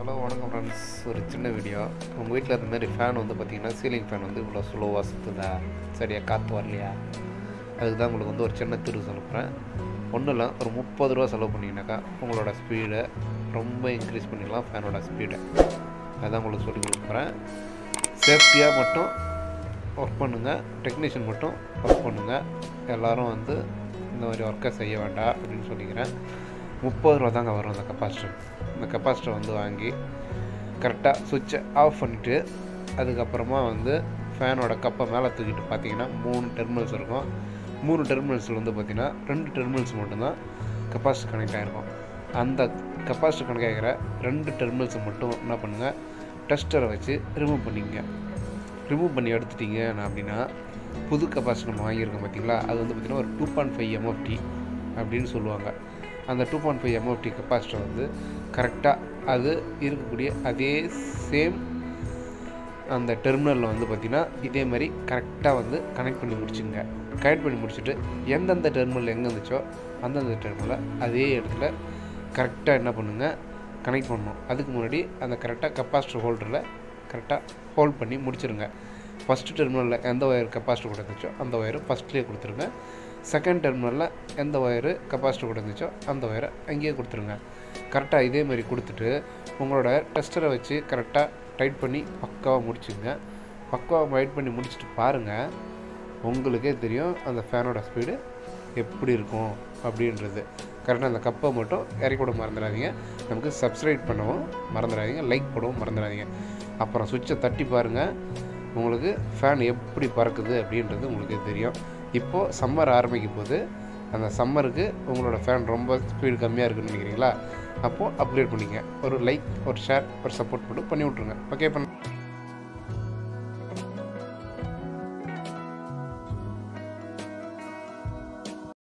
hello வணக்கம் friends ஒரு சின்ன வீடியோ உங்கள் வீட்டில் இருந்த மாதிரி ஃபேன் வந்து பார்த்தீங்கன்னா சீலிங் ஃபேன் வந்து இவ்வளோ ஸ்லோவாக சுற்றுதா சரியாக காற்று வரலையா அதுக்கு தான் உங்களுக்கு வந்து ஒரு சின்ன திரு சொல்ல போகிறேன் ஒன்றும் இல்லை ஒரு முப்பது ரூபா செலவு பண்ணிங்கனாக்கா உங்களோட ஸ்பீடை ரொம்ப இன்க்ரீஸ் பண்ணிக்கலாம் ஃபேனோட ஸ்பீடை அதுதான் உங்களுக்கு சொல்லி கொடுக்குறேன் சேஃப்டியாக மட்டும் ஒர்க் பண்ணுங்கள் டெக்னீஷியன் மட்டும் ஒர்க் பண்ணுங்கள் எல்லோரும் வந்து இந்த மாதிரி ஒர்க்கை செய்ய வேண்டாம் அப்படின்னு சொல்லிக்கிறேன் முப்பது ரூபா தாங்க வரும் அந்த கெப்பாசிட்டர் இந்த கெப்பாசிட்டர் வந்து வாங்கி கரெக்டாக சுவிட்சை ஆஃப் பண்ணிவிட்டு அதுக்கப்புறமா வந்து ஃபேனோட கப்பை மேலே தூக்கிட்டு பார்த்தீங்கன்னா மூணு டெர்மினல்ஸ் இருக்கும் மூணு டெர்மினல்ஸில் வந்து பார்த்தீங்கன்னா ரெண்டு டெர்மினல்ஸ் மட்டும்தான் கெப்பாசிட்டர் கனெக்ட் ஆகிருக்கும் அந்த கெப்பாசிட்டர் கனெக்ட் ஆகிற ரெண்டு டெர்மினல்ஸை மட்டும் என்ன பண்ணுங்கள் டெஸ்டரை வச்சு ரிமூவ் பண்ணிக்கங்க ரிமூவ் பண்ணி எடுத்துட்டீங்க அப்படின்னா புது கெப்பாசிட்டி நம்ம வாங்கியிருக்கோம் பார்த்தீங்களா அது வந்து பார்த்திங்கன்னா ஒரு டூ பாயிண்ட் ஃபைவ் எம்எஃப்டி அப்படின்னு சொல்லுவாங்க அந்த two point five MFD capacitor வந்து கரெக்டாக அது இருக்கக்கூடிய அதே சேம் அந்த டெர்மினலில் வந்து பார்த்திங்கன்னா இதே மாதிரி கரெக்டாக வந்து கனெக்ட் பண்ணி முடிச்சுங்க கனெக்ட் பண்ணி முடிச்சுட்டு எந்தெந்த டெர்மினல் எங்கே இருந்துச்சோ அந்தந்த டெர்மினலில் அதே இடத்துல கரெக்டாக என்ன பண்ணுங்கள் கனெக்ட் பண்ணணும் அதுக்கு முன்னாடி அந்த கரெக்டாக கெப்பாசிட்டர் ஹோல்டரில் கரெக்டாக ஹோல்ட் பண்ணி முடிச்சிருங்க ஃபஸ்ட்டு டெர்மினலில் எந்த ஒயர் கெப்பாசிட்டர் கொடுத்துச்சோ அந்த ஒயரை ஃபஸ்ட்லேயே கொடுத்துருங்க செகண்ட் டெர்மினலில் எந்த ஒயரு கெப்பாசிட்டர் கொடுத்துச்சோ அந்த ஒயரை அங்கேயே கொடுத்துருங்க கரெக்டாக இதே மாதிரி கொடுத்துட்டு உங்களோட டெஸ்டரை வச்சு கரெக்டாக டைட் பண்ணி பக்காவாக முடிச்சுங்க பக்காவாக டைட் பண்ணி முடிச்சுட்டு பாருங்கள் உங்களுக்கே தெரியும் அந்த ஃபேனோட ஸ்பீடு எப்படி இருக்கும் அப்படின்றது கரெக்டாக அந்த கப்பை மட்டும் இறக்கி விட மறந்துடாதீங்க நமக்கு சப்ஸ்கிரைப் பண்ணவும் மறந்துடாதீங்க லைக் போடவும் மறந்துடாதீங்க அப்புறம் சுவிட்சை தட்டி பாருங்கள் உங்களுக்கு ஃபேன் எப்படி பறக்குது அப்படின்றது உங்களுக்கு தெரியும் இப்போது சம்மர் ஆரம்பிக்கும் போது அந்த சம்மருக்கு உங்களோட ஃபேன் ரொம்ப ஸ்பீடு கம்மியாக இருக்குன்னு நினைக்கிறீங்களா அப்போது அப்கிரேட் பண்ணிங்க ஒரு லைக் ஒரு ஷேர் ஒரு சப்போர்ட் மட்டும் பண்ணி விட்ருங்க ஓகே பண்ண